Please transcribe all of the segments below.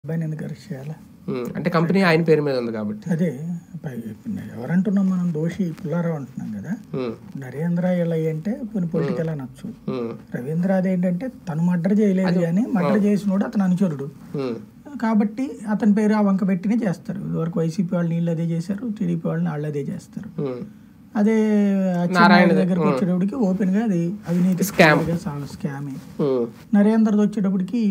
అబ్బాయిని ఎందుకు అరెస్ట్ చేయాలా ఉమ్, అంటే కంపెనీ ఆయన పేరు మీద ఉంది కాబట్టి అదే పై- ఎవరంటున్నాం మనం దోషి పుల్లారావు అంటున్నాం కదా ఉమ్, నరేంద్ర ఇలా అంటే కొన్ని పొలిటికల్ అనొచ్చు ఉమ్, రవీంద్ర అదేంటంటే తను మర్డర్ చేయలేదు కానీ మర్డర్ చేసినోడు అతను అనుచరుడు ఉమ్, కాబట్టి అతని పేరు ఆ వంక పెట్టినే చేస్తారు ఇదివరకు వైసీపీ వాళ్ళు నీళ్ళు అదే చేశారు టీడీపీ వాళ్ళని వాళ్ళు అదే చేస్తారు ఉమ్, అదే అచ్చెన్నాయుడు దగ్గరకు వచ్చేటప్పటికి ఓపెన్ గా అది అవినీతి Scam. స్కామే ఉమ్, నరేంద్రది వచ్చేటప్పటికి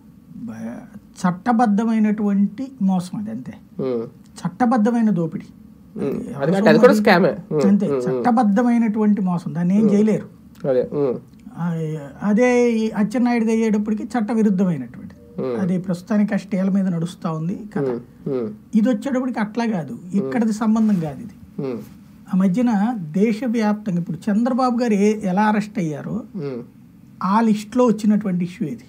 బ- చట్టబద్ధమైనటువంటి మోసం అది అంతే ఉమ్, చట్టబద్ధమైన దోపిడీ ఉమ్. అది అంటే అది కూడా స్కామే ఉమ్, అంతే చట్టబద్ధమైనటువంటి మోసం దాన్ని ఏం చేయలేరు అదే ఉమ్, ఆ, అదే ఈ అచ్చెన్నాయుడు అయ్యేటప్పటికి చట్ట విరుద్ధమైనటువంటి Hmm. అది ప్రస్తుతానికి ఆ స్టేల మీద నడుస్తా ఉంది కథ ఉమ్, ఉమ్, ఇది వచ్చేటప్పటికి అట్లా కాదు ఇక్కడిది సంబంధం కాదు ఇది ఉమ్, ఆ మధ్యన దేశవ్యాప్తంగా ఇప్పుడు చంద్రబాబు గారు ఏ ఎలా అరెస్ట్ అయ్యారో ఉమ్, ఆ లిస్ట్లో వచ్చినటువంటి ఇష్యూ ఇది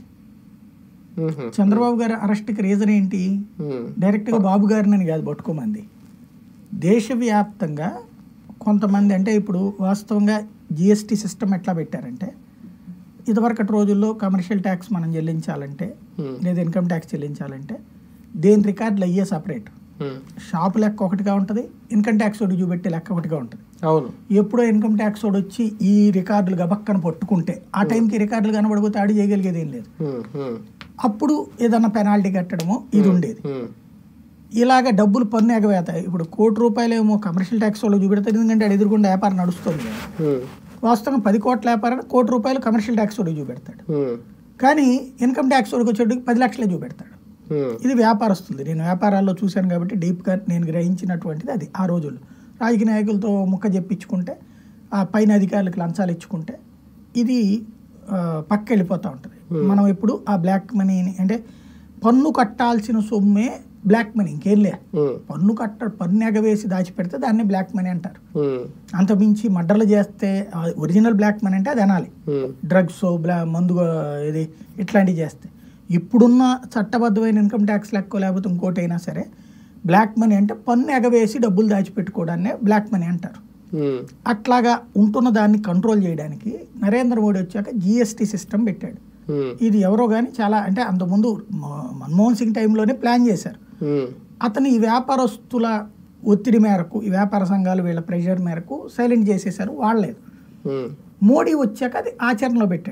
ఉమ్, చంద్రబాబు గారి అరెస్ట్కి రీజన్ ఏంటి ఉమ్, డైరెక్ట్గా బాబు గారిని కాదు పట్టుకోమంది దేశవ్యాప్తంగా కొంతమంది అంటే ఇప్పుడు వాస్తవంగా జిఎస్టీ సిస్టమ్ ఎట్లా పెట్టారంటే ఇదివరకటి రోజుల్లో కమర్షియల్ ట్యాక్స్ మనం చెల్లించాలంటే Hmm. లేదా ఇన్కమ్ ట్యాక్స్ చెల్లించాలంటే దేని రికార్డులు అయ్యే సపరేట్ ఉమ్, షాపు లెక్క ఒకటిగా ఉంటుంది ఇన్కమ్ ట్యాక్స్ ఒకటి చూపెట్టే లెక్క ఒకటిగా ఉంటుంది అవును ఎప్పుడో ఇన్కమ్ ట్యాక్స్ వాడు వచ్చి ఈ రికార్డులు గబక్కన పట్టుకుంటే ఆ టైంకి రికార్డులు కనబడిపోతే ఆడి చేయగలిగేది ఏం లేదు ఉమ్, ఉమ్, అప్పుడు ఏదన్నా పెనాల్టీ కట్టడమో ఇది ఉండేది ఉమ్, ఇలాగ డబ్బులు పన్ను ఎగవేత ఇప్పుడు కోటి రూపాయలేమో కమర్షియల్ ట్యాక్స్ వాళ్ళు చూపెడతారు ఎందుకంటే అది ఎదురుకుండా వ్యాపారం నడుస్తుంది కదా ఉమ్, వాస్తవంగా పది కోట్ల వ్యాపారాన్ని కోటి రూపాయలు కమర్షియల్ ట్యాక్స్ వాడికి చూపెడతాడు ఉమ్, కానీ ఇన్కమ్ ట్యాక్స్ వాడికి వచ్చేటికి పది లక్షలే చూపెడతాడు ఉమ్, ఇది వ్యాపారస్తుంది నేను వ్యాపారాల్లో చూశాను కాబట్టి డీప్గా నేను గ్రహించినటువంటిది అది ఆ రోజుల్లో రాజకీయ నాయకులతో ముక్క చెప్పించుకుంటే ఆ పైన అధికారులకు లంచాలు ఇచ్చుకుంటే ఇది ఆ, పక్క వెళ్ళిపోతూ ఉంటుంది మనం ఇప్పుడు ఆ బ్లాక్ మనీని అంటే పన్ను కట్టాల్సిన సొమ్మే బ్లాక్ మనీ ఇంకేం లే ఉమ్, పన్ను కట్ట పన్ను ఎగవేసి దాచిపెడితే దాన్ని బ్లాక్ మనీ అంటారు ఉమ్, అంతమించి మర్డర్లు చేస్తే ఒరిజినల్ బ్లాక్ మనీ అంటే అది అనాలి ఉమ్, డ్రగ్స్ బ్లా మందు ఇది ఇట్లాంటివి చేస్తే ఇప్పుడున్న చట్టబద్ధమైన ఇన్కమ్ ట్యాక్స్ లెక్క లేకపోతే ఇంకోటి అయినా సరే బ్లాక్ మనీ అంటే పన్ను ఎగవేసి డబ్బులు దాచిపెట్టుకోవడాన్నే బ్లాక్ మనీ అంటారు ఉమ్, అట్లాగా ఉంటున్న దాన్ని కంట్రోల్ చేయడానికి నరేంద్ర మోడీ వచ్చాక జిఎస్టీ సిస్టమ్ పెట్టాడు ఉమ్, ఇది ఎవరో కానీ చాలా అంటే అంతకుముందు మ- మన్మోహన్ సింగ్ టైంలోనే ప్లాన్ చేశారు ఉమ్, అతను ఈ వ్యాపారస్తుల ఒత్తిడి మేరకు ఈ వ్యాపార సంఘాలు వీళ్ళ ప్రెషర్ మేరకు సైలెంట్ చేసేశారు వాడలేదు ఉమ్. మోడీ వచ్చాక అది ఆచరణలో పెట్టాడు